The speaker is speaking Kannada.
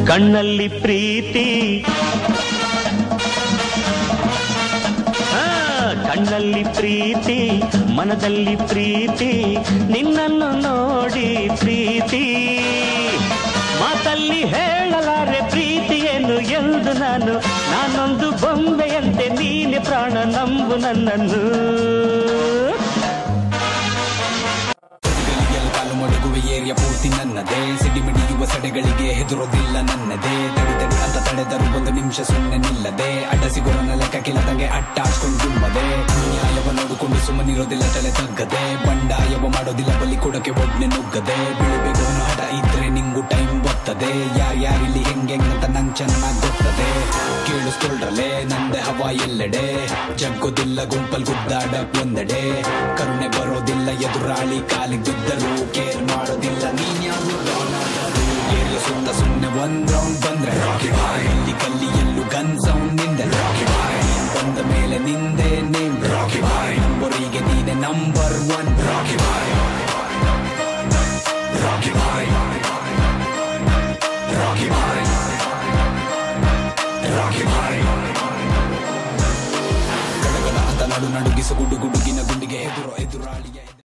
ಕಣ್ಣಲ್ಲಿ ಪ್ರೀತಿ ಆ, ಕಣ್ಣಲ್ಲಿ ಪ್ರೀತಿ ಮನದಲ್ಲಿ ಪ್ರೀತಿ ನಿನ್ನನ್ನು ನೋಡಿ ಪ್ರೀತಿ ಮಾತಲ್ಲಿ ಹೇಳಲಾರೆ ಪ್ರೀತಿಯನ್ನು ಎಂದು ನಾನು ನಾನೊಂದು ಬೊಂಬೆಯಂತೆ ನೀನೆ ಪ್ರಾಣ ನಂಬು ನನ್ನನ್ನು ಗಲಿಗೆಲ್ಲ ಕಾಲು ಮಡಗುವೆ ಏರಿಯ ಪೂರ್ತಿ ನನ್ನದೇ ಸಿಡಿಮಿಡಿಯುವ ಸಡೆಗಳಿಗೆ ಹೆದರೋದಿಲ್ಲ ನನ್ನದೇ ತಡಿ ತಡಿ ಅಂತ ತಡೆದರು ಒಂದು ನಿಮಿಷ ಸುಮ್ಮನೆ ನಿಲ್ಲದೆ ಅಡ್ಡ ಸಿಗೋರನ್ನ ಲೆಕ್ಕ ಕಿಲ್ಲದಂಗೆ ಅಟ್ಟಾಡ್ಕೊಂಡು ಗುಮ್ಮದೆ ಅನ್ಯಾಯವ ನೋಡಿಕೊಂಡು ಸುಮ್ಮನಿರೋದಿಲ್ಲ ತಲೆ ತಗ್ಗದೆ ಬಂಡಾಯವ ಮಾಡೋದಿಲ್ಲ ಬಲಿ ಕೊಡಕ್ಕೆ ಒಡ್ನೆ ನುಗ್ಗದೆ ಬೀಳಬೇಕು ಅನ್ನೋ ಹಠ ಇದ್ರೆ ನಿಂಗು ಟೈಮ್ ಬರ್ತದೆ ಯಾರ್ಯಾರಿಲ್ಲಿ ಹೆಂಗೆ ಅಂತ ನಂಗೆ ಚೆನ್ನಾಗ್ ಗೊತ್ತದೆ ಕೇಳಿಸ್ಕೊಳ್ರಲೆ ನಂದೆ ಹವಾ ಎಲ್ಲೆಡೆ ಜಗ್ಗೋದಿಲ್ಲ ಗುಂಪಲ್ ಗುದ್ದಾಡ ಒಂದೆಡೆ ಕರುಣೆ ಬರೋದಿಲ್ಲ ಎದುರಾಳಿ ಕಾಲಿಗೆ ಬಿದ್ದರು ಕೇರ್ ಮಾಡೋದಿಲ್ಲ ನೀನ್ ಯಾರು ಏರಿಯ ಸುತ್ತ ಸುಮ್ಮನೆ ಒಂದ್ ರೌಂಡ್ ಬಂದ್ರೆ ಇಲ್ಲಿ ಕಲ್ಲಿ ಎಲ್ಲೂ ಗನ್ ಸೌಂಡ್ ನಿಂದೆ ನೀನ್ ಬಂದ ಮೇಲೆ ನಿಂದೆ ನೇಮ್ ನಂಬರಿಗೆ ನೀನೆ number one Rocky boy Rocky boy Rocky boy Rocky boy ಗಡಗಡ ಅಂತ ನಡು ನಡುಗಿಸ ಗುಡು ಗುಡುಗಿನ ಗುಂಡಿಗೆ ಎದುರು ಎದುರಾಳಿಯ